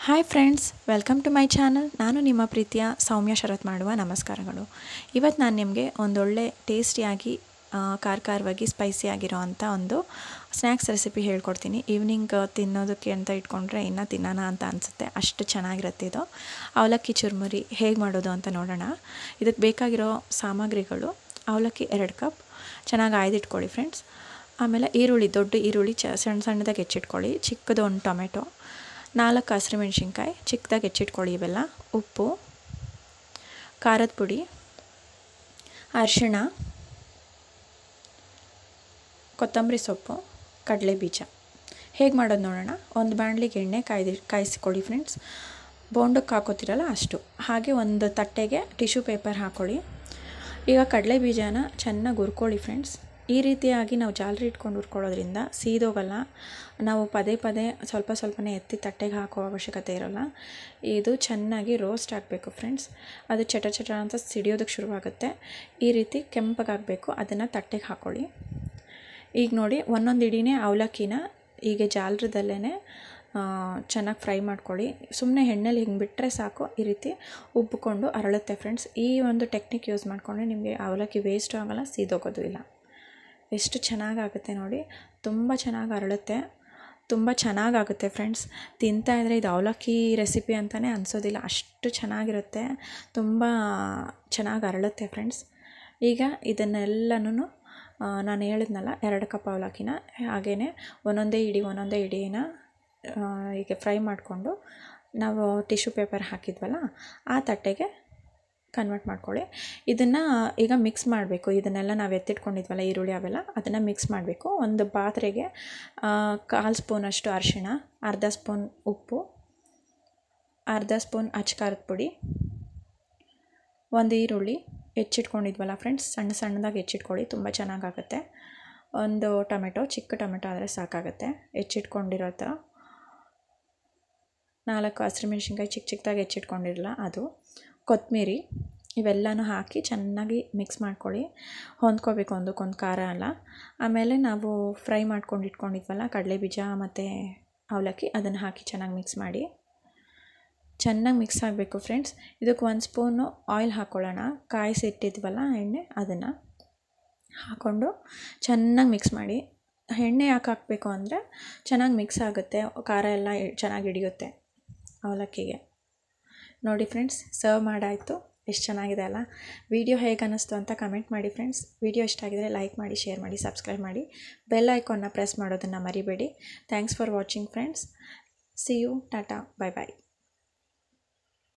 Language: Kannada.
hi friends welcome to my channel ನಾನು ನಿಮ್ಮ ಪ್ರೀತಿಯ ಸೌಮ್ಯ ಶರತ್ ಮಾಡುವ ನಮಸ್ಕಾರಗಳು ಇವತ್ತು ನಾನು ನಿಮಗೆ ಒಂದೊಳ್ಳೆ ಟೇಸ್ಟಿಯಾಗಿ ಆ, ಖಾರ ಖಾರವಾಗಿ ಸ್ಪೈಸಿ ಆಗಿರೋ ಅಂಥ ಒಂದು ಸ್ನ್ಯಾಕ್ಸ್ ರೆಸಿಪಿ ಹೇಳ್ಕೊಡ್ತೀನಿ ಈವ್ನಿಂಗ್ ತಿನ್ನೋದಕ್ಕೆ ಅಂತ ಇಟ್ಕೊಂಡ್ರೆ ಇನ್ನೂ ತಿನ್ನೋಣ ಅಂತ ಅನಿಸುತ್ತೆ ಅಷ್ಟು ಚೆನ್ನಾಗಿರುತ್ತೆ ಇದು ಅವಲಕ್ಕಿ ಚುರುಮುರಿ ಹೇಗೆ ಮಾಡೋದು ಅಂತ ನೋಡೋಣ ಇದಕ್ಕೆ ಬೇಕಾಗಿರೋ ಸಾಮಗ್ರಿಗಳು ಅವಲಕ್ಕಿ ಎರಡು ಕಪ್ ಚೆನ್ನಾಗಿ ಆಯ್ದಿಟ್ಕೊಳ್ಳಿ ಫ್ರೆಂಡ್ಸ್ ಆಮೇಲೆ ಈರುಳ್ಳಿ ದೊಡ್ಡ ಈರುಳ್ಳಿ ಚ ಸಣ್ಣ ಸಣ್ಣದಾಗಿ ಹೆಚ್ಚಿಟ್ಕೊಳ್ಳಿ ಚಿಕ್ಕದು ಒಂದು ಟೊಮೆಟೊ ನಾಲ್ಕು ಹಸಿರು ಮೆಣಸಿನ್ಕಾಯಿ ಚಿಕ್ಕದಾಗಿ ಹೆಚ್ಚಿಟ್ಕೊಳ್ಳಿ ಇವೆಲ್ಲ ಉಪ್ಪು ಖಾರದ ಪುಡಿ ಅರಿಶಿಣ ಕೊತ್ತಂಬರಿ ಸೊಪ್ಪು ಕಡಲೆ ಬೀಜ ಹೇಗೆ ಮಾಡೋದು ನೋಡೋಣ ಒಂದು ಬಾಣಲಿಗೆ ಎಣ್ಣೆ ಕಾಯ್ದು ಕಾಯಿಸ್ಕೊಳ್ಳಿ ಫ್ರೆಂಡ್ಸ್ ಬೋಂಡಕ್ಕೆ ಹಾಕೋತಿರಲ್ಲ ಅಷ್ಟು ಹಾಗೆ ಒಂದು ತಟ್ಟೆಗೆ ಟಿಶ್ಯೂ ಪೇಪರ್ ಹಾಕ್ಕೊಳ್ಳಿ ಈಗ ಕಡಲೆ ಬೀಜನ ಚೆನ್ನಾಗಿ ಹುರ್ಕೊಳ್ಳಿ ಫ್ರೆಂಡ್ಸ್ ಈ ರೀತಿಯಾಗಿ ನಾವು ಜಾಲರಿ ಇಟ್ಕೊಂಡು ಹುರ್ಕೊಳ್ಳೋದ್ರಿಂದ ಸೀದೋಗಲ್ಲ ನಾವು ಪದೇ ಪದೇ ಸ್ವಲ್ಪ ಸ್ವಲ್ಪನೇ ಎತ್ತಿ ತಟ್ಟೆಗೆ ಹಾಕೋ ಅವಶ್ಯಕತೆ ಇರೋಲ್ಲ ಇದು ಚೆನ್ನಾಗಿ ರೋಸ್ಟ್ ಆಗಬೇಕು ಫ್ರೆಂಡ್ಸ್ ಅದು ಚಟ ಚಟ ಅಂತ ಸಿಡಿಯೋದಕ್ಕೆ ಶುರುವಾಗುತ್ತೆ ಈ ರೀತಿ ಕೆಂಪಗಾಗಬೇಕು ಅದನ್ನು ತಟ್ಟೆಗೆ ಹಾಕ್ಕೊಳ್ಳಿ ಈಗ ನೋಡಿ ಒಂದೊಂದು ಇಡೀನೇ ಅವಲಕ್ಕಿನ ಹೀಗೆ ಜಾಲರದಲ್ಲೇ ಚೆನ್ನಾಗಿ ಫ್ರೈ ಮಾಡ್ಕೊಳ್ಳಿ ಸುಮ್ಮನೆ ಎಣ್ಣೆಲಿ ಹಿಂಗೆ ಬಿಟ್ಟರೆ ಸಾಕು ಈ ರೀತಿ ಉಬ್ಬಿಕೊಂಡು ಅರಳುತ್ತೆ ಫ್ರೆಂಡ್ಸ್ ಈ ಒಂದು ಟೆಕ್ನಿಕ್ ಯೂಸ್ ಮಾಡಿಕೊಂಡ್ರೆ ನಿಮಗೆ ಅವಲಕ್ಕಿ ವೇಸ್ಟು ಆಗೋಲ್ಲ ಸೀದೋಗೋದು ಇಲ್ಲ ಎಷ್ಟು ಚೆನ್ನಾಗಾಗುತ್ತೆ ನೋಡಿ ತುಂಬ ಚೆನ್ನಾಗಿ ಅರಳುತ್ತೆ ತುಂಬ ಚೆನ್ನಾಗಾಗುತ್ತೆ ಫ್ರೆಂಡ್ಸ್ ತಿಂತಾ ಇದ್ದರೆ ಇದು ಅವಲಕ್ಕಿ ರೆಸಿಪಿ ಅಂತಲೇ ಅನಿಸೋದಿಲ್ಲ ಅಷ್ಟು ಚೆನ್ನಾಗಿರುತ್ತೆ ತುಂಬ ಚೆನ್ನಾಗಿ ಅರಳುತ್ತೆ ಫ್ರೆಂಡ್ಸ್ ಈಗ ಇದನ್ನೆಲ್ಲನೂ ನಾನು ಹೇಳಿದ್ನಲ್ಲ ಎರಡು ಕಪ್ ಅವಲಕ್ಕಿನ ಹಾಗೆಯೇ ಒಂದೊಂದೇ ಇಡಿ ಒಂದೊಂದೇ ಇಡಿನ ಹೀಗೆ ಫ್ರೈ ಮಾಡಿಕೊಂಡು ನಾವು ಟಿಶ್ಯೂ ಪೇಪರ್ ಹಾಕಿದ್ವಲ್ಲ ಆ ತಟ್ಟೆಗೆ ಕನ್ವರ್ಟ್ ಮಾಡ್ಕೊಳ್ಳಿ ಇದನ್ನು ಈಗ ಮಿಕ್ಸ್ ಮಾಡಬೇಕು ಇದನ್ನೆಲ್ಲ ನಾವು ಎತ್ತಿಟ್ಕೊಂಡಿದ್ವಲ್ಲ ಈರುಳ್ಳಿ ಅವೆಲ್ಲ ಅದನ್ನು ಮಿಕ್ಸ್ ಮಾಡಬೇಕು ಒಂದು ಪಾತ್ರೆಗೆ ಕಾಲು ಸ್ಪೂನಷ್ಟು ಅರಿಶಿಣ ಅರ್ಧ ಸ್ಪೂನ್ ಉಪ್ಪು ಅರ್ಧ ಸ್ಪೂನ್ ಅಚ್ಕಾರದ ಪುಡಿ ಒಂದು ಈರುಳ್ಳಿ ಹೆಚ್ಚಿಟ್ಕೊಂಡಿದ್ವಲ್ಲ ಫ್ರೆಂಡ್ಸ್ ಸಣ್ಣ ಸಣ್ಣದಾಗಿ ಹೆಚ್ಚಿಟ್ಕೊಳ್ಳಿ ತುಂಬ ಚೆನ್ನಾಗಾಗುತ್ತೆ ಒಂದು ಟೊಮೆಟೊ ಚಿಕ್ಕ ಟೊಮೆಟೊ ಆದರೆ ಸಾಕಾಗುತ್ತೆ ಹೆಚ್ಚಿಟ್ಕೊಂಡಿರೋ ಥರ ನಾಲ್ಕು ಹಸಿರು ಮೆಣಸಿನ್ಕಾಯಿ ಚಿಕ್ಕ ಚಿಕ್ಕದಾಗಿ ಹೆಚ್ಚಿಟ್ಕೊಂಡಿರಲ್ಲ ಅದು ಕೊತ್ತಂಬರಿ ಇವೆಲ್ಲನೂ ಹಾಕಿ ಚೆನ್ನಾಗಿ ಮಿಕ್ಸ್ ಮಾಡ್ಕೊಳ್ಳಿ ಹೊಂದ್ಕೋಬೇಕು ಒಂದಕ್ಕೊಂದು ಖಾರ ಎಲ್ಲ ಆಮೇಲೆ ನಾವು ಫ್ರೈ ಮಾಡ್ಕೊಂಡು ಇಟ್ಕೊಂಡಿದ್ವಲ್ಲ ಕಡಲೆ ಬೀಜ ಮತ್ತು ಅವಲಕ್ಕಿ ಅದನ್ನು ಹಾಕಿ ಚೆನ್ನಾಗಿ ಮಿಕ್ಸ್ ಮಾಡಿ ಚೆನ್ನಾಗಿ ಮಿಕ್ಸ್ ಆಗಬೇಕು ಫ್ರೆಂಡ್ಸ್ ಇದಕ್ಕೆ ಒಂದು ಸ್ಪೂನು ಆಯಿಲ್ ಹಾಕ್ಕೊಳ್ಳೋಣ ಕಾಯಿಸಿಟ್ಟಿದ್ವಲ್ಲ ಎಣ್ಣೆ ಅದನ್ನು ಹಾಕ್ಕೊಂಡು ಚೆನ್ನಾಗಿ ಮಿಕ್ಸ್ ಮಾಡಿ ಎಣ್ಣೆ ಯಾಕೆ ಹಾಕಬೇಕು ಅಂದರೆ ಚೆನ್ನಾಗಿ ಮಿಕ್ಸ್ ಆಗುತ್ತೆ ಖಾರ ಎಲ್ಲ ಚೆನ್ನಾಗಿ ಹಿಡಿಯುತ್ತೆ ಅವಲಕ್ಕಿಗೆ ನೋಡಿ ಫ್ರೆಂಡ್ಸ್ ಸರ್ವ್ ಮಾಡಾಯಿತು ಎಷ್ಟು ಚೆನ್ನಾಗಿದೆ ಅಲ್ಲ ವಿಡಿಯೋ ಹೇಗೆ ಅನ್ನಿಸ್ತು ಅಂತ ಕಮೆಂಟ್ ಮಾಡಿ ಫ್ರೆಂಡ್ಸ್ ವಿಡಿಯೋ ಇಷ್ಟ ಆಗಿದರೆ ಲೈಕ್ ಮಾಡಿ ಶೇರ್ ಮಾಡಿ ಸಬ್ಸ್ಕ್ರೈಬ್ ಮಾಡಿ ಬೆಲ್ ಐಕಾನ್ನ ಪ್ರೆಸ್ ಮಾಡೋದನ್ನು ಮರಿಬೇಡಿ thanks for watching friends see you tata bye bye